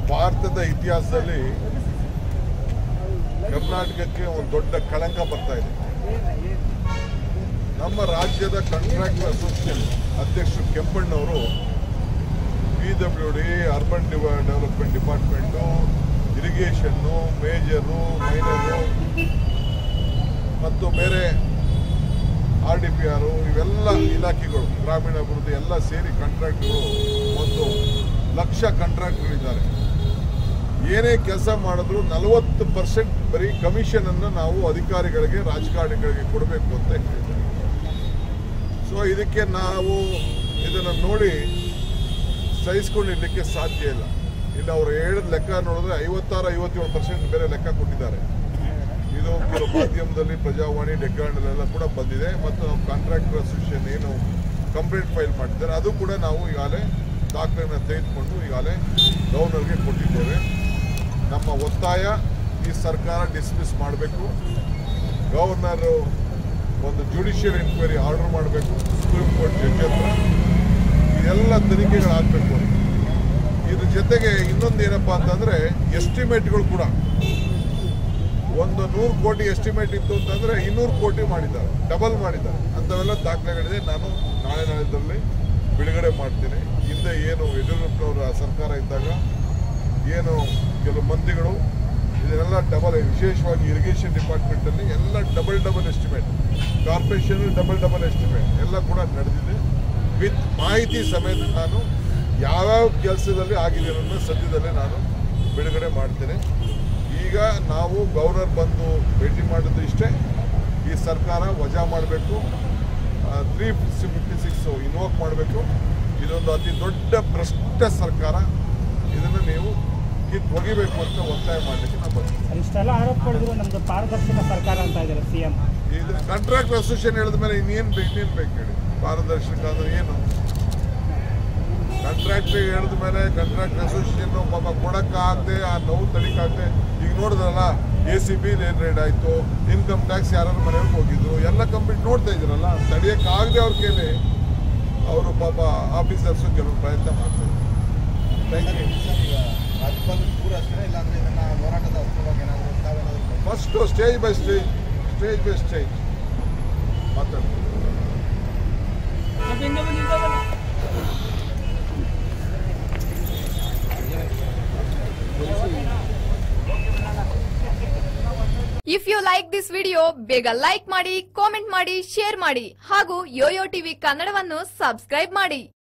ಭಾರತದ ಇತಿಹಾಸದಲ್ಲಿ ಕರ್ನಾಟಕಕ್ಕೆ ಒಂದು ದೊಡ್ಡ ಕಳಂಕ ಬರ್ತಾ ಇದೆ ನಮ್ಮ ರಾಜ್ಯದ ಕಾಂಟ್ರಾಕ್ಟರ್ ಅಸೋಸಿಯೇಷನ್ ಅಧ್ಯಕ್ಷರು ಕೆಂಪಣ್ಣವರು P W D urban development department irrigation major minor ಮತ್ತು ಬೇರೆ ಆರ್ ಡಿ ಪಿ ಆರು ಇವೆಲ್ಲ ಇಲಾಖೆಗಳು ಗ್ರಾಮೀಣಾಭಿವೃದ್ಧಿ ಎಲ್ಲ ಸೇರಿ ಕಾಂಟ್ರಾಕ್ಟ್ಗಳು ಒಂದು ಲಕ್ಷ ಕಾಂಟ್ರಾಕ್ಟ್ಗಳಿದ್ದಾರೆ ಏನೇ ಕೆಲಸ ಮಾಡಿದ್ರು ನಲವತ್ತು ಪರ್ಸೆಂಟ್ ಬರೀ ಕಮಿಷನ್ ಅನ್ನು ನಾವು ಅಧಿಕಾರಿಗಳಿಗೆ ರಾಜಕಾರಣಿಗಳಿಗೆ ಕೊಡಬೇಕು ಅಂತ ಹೇಳಿದ್ದಾರೆ ಸೊ ಇದಕ್ಕೆ ನಾವು ಇದನ್ನು ನೋಡಿ ಸಹಿಸ್ಕೊಂಡಿರ್ಲಿಕ್ಕೆ ಸಾಧ್ಯ ಇಲ್ಲ ಇಲ್ಲಿ ಅವರು ಹೇಳಿದ ಲೆಕ್ಕ ನೋಡಿದ್ರೆ ಐವತ್ತಾರು ಐವತ್ತೇಳು ಪರ್ಸೆಂಟ್ ಬೇರೆ ಲೆಕ್ಕ ಕೊಟ್ಟಿದ್ದಾರೆ ಇದು ಕೆಲವು ಮಾಧ್ಯಮದಲ್ಲಿ ಪ್ರಜಾವಾಣಿ ಡೆಗ್ಗಾಂಡಲ್ಲೆಲ್ಲ ಕೂಡ ಬಂದಿದೆ ಮತ್ತು ನಾವು ಕಾಂಟ್ರಾಕ್ಟರ್ ಅಸೋಸಿಯೇಷನ್ ಏನು ಕಂಪ್ಲೇಂಟ್ ಫೈಲ್ ಮಾಡಿದ್ದಾರೆ ಅದು ಕೂಡ ನಾವು ಈಗಾಗಲೇ ದಾಖಲೆಯನ್ನು ತೆಗೆದುಕೊಂಡು ಈಗಾಗಲೇ ಗವರ್ನರ್ಗೆ ಕೊಟ್ಟಿದ್ದೇವೆ ನಮ್ಮ ಒತ್ತಾಯ ಈ ಸರ್ಕಾರ ಡಿಸ್ಮಿಸ್ ಮಾಡಬೇಕು ಗವರ್ನರು ಒಂದು ಜುಡಿಷಿಯಲ್ ಎನ್ಕ್ವೈರಿ ಆರ್ಡರ್ ಮಾಡಬೇಕು ಸುಪ್ರೀಂ ಕೋರ್ಟ್ ಜಡ್ಜ್ ಹತ್ರ ಇದೆಲ್ಲ ತನಿಖೆಗಳಾಗಬೇಕು ಇದ್ರ ಜೊತೆಗೆ ಇನ್ನೊಂದು ಏನಪ್ಪಾ ಅಂತಂದ್ರೆ ಎಸ್ಟಿಮೇಟ್ಗಳು ಕೂಡ ಒಂದು ನೂರು ಕೋಟಿ ಎಸ್ಟಿಮೇಟ್ ಇತ್ತು ಅಂತಂದ್ರೆ ಇನ್ನೂರು ಕೋಟಿ ಮಾಡಿದ್ದಾರೆ ಡಬಲ್ ಮಾಡಿದ್ದಾರೆ ಅಂಥವೆಲ್ಲ ದಾಖಲೆಗಳಿದೆ ನಾನು ನಾಳೆ ನಾಳೆದಲ್ಲಿ ಬಿಡುಗಡೆ ಮಾಡ್ತೀನಿ ಹಿಂದೆ ಏನು ಯಡಿಯೂರಪ್ಪನವರ ಸರ್ಕಾರ ಇದ್ದಾಗ ಏನು ಕೆಲವು ಮಂತ್ರಿಗಳು ಇದನ್ನೆಲ್ಲ ಡಬಲ್ ವಿಶೇಷವಾಗಿ ಇರಿಗೇಷನ್ ಡಿಪಾರ್ಟ್ಮೆಂಟಲ್ಲಿ ಎಲ್ಲ double double estimate corporation double double estimate ಎಲ್ಲ ಕೂಡ ನಡೆದಿದೆ ವಿತ್ ಮಾಹಿತಿ ಸಮೇತ ನಾನು ಯಾವ್ಯಾವ ಕೆಲಸದಲ್ಲಿ ಆಗಿದೆ ಅನ್ನೋದನ್ನ ಸದ್ಯದಲ್ಲೇ ನಾನು ಬಿಡುಗಡೆ ಮಾಡ್ತೇನೆ ಈಗ ನಾವು ಗವರ್ನರ್ ಬಂದು ಭೇಟಿ ಮಾಡಿದ್ದು ಇಷ್ಟೇ ಈ ಸರ್ಕಾರ ವಜಾ ಮಾಡಬೇಕು ತ್ರೀ ಫಿಫ್ಟಿ ಸಿಕ್ಸ್ ಇನ್ವೋಕ್ ಮಾಡಬೇಕು ಇದೊಂದು ಅತಿ ದೊಡ್ಡ ಭ್ರಷ್ಟ ಸರ್ಕಾರ ಇದನ್ನು ನೀವು ಕಿತ್ತು ಒಗಿಬೇಕು ಅಂತ ಒತ್ತಾಯ ಮಾಡಲಿಕ್ಕೆ ನಾವು ಬರ್ತೀವಿ ಇಷ್ಟೆಲ್ಲ ಆರೋಪಗಳಿದ್ರು ನಮ್ದು ಪಾರದರ್ಶಕ ಸರ್ಕಾರ ಅಂತ ಇದ್ದಾರೆ ಸಿಎಂ ಇದು ಕಾಂಟ್ರಾಕ್ಟ್ ಅಸೋಸಿಯೇಷನ್ ಹೇಳಿದ ಮೇಲೆ ಇನ್ನೇನು ಬೇಕು ಇನ್ನೇನು ಬೇಕು ಹೇಳಿ ಪಾರದರ್ಶಕ ಅಂದ್ರೆ ಏನು ಕಾಂಟ್ರಾಕ್ಟ್ ಹೇಳಿದ ಮೇಲೆ ಕಾಂಟ್ರಾಕ್ಟ್ ಅಸೋಸಿಯೇಷನ್ ಪಾಪ ಕೊಡಕ್ಕಾಗದೆ ಆ ನೋವು ತಡಿಕಾಗದೆ ಈಗ ನೋಡಿದ್ರಲ್ಲ ಎ ಸಿ ಬಿ ಏನ್ ರೇಟ್ ಆಯಿತು ಇನ್ಕಮ್ ಟ್ಯಾಕ್ಸ್ ಯಾರು ಮನೆಯವ್ರಿಗೆ ಹೋಗಿದ್ರು ಎಲ್ಲ ಕಂಪ್ಲೀಟ್ ನೋಡ್ತಾ ಇದ್ರಲ್ಲ ತಡಿಯೋಕ್ಕಾಗದೆ ಅವ್ರ ಕೈಲಿ ಅವರು ಪಾಪ ಆಫೀಸರ್ಸು ಕೆಲವು ಪ್ರಯತ್ನ ಮಾಡ್ತಾರೆ ಥ್ಯಾಂಕ್ ಯು ರಾಜ್ಯಪಾಲರು ದೂರ ಅಷ್ಟೇ ಇಲ್ಲಾಂದ್ರೆ ಇದನ್ನ ಹೋರಾಟದ ಅಸ್ತ್ರವಾಗಿ ಏನಾದರೂ ತಾವೇನಾದರೂ first stage by stage stage by stage ಮಾತಾಡ್ತೀವಿ if you like this video ಬೇಗ ಲೈಕ್ ಮಾಡಿ ಕಾಮೆಂಟ್ ಮಾಡಿ ಶೇರ್ ಮಾಡಿ ಹಾಗೂ ಯೋಯೋ ಟಿವಿ ಕನ್ನಡವನ್ನು ಸಬ್ಸ್ಕ್ರೈಬ್ ಮಾಡಿ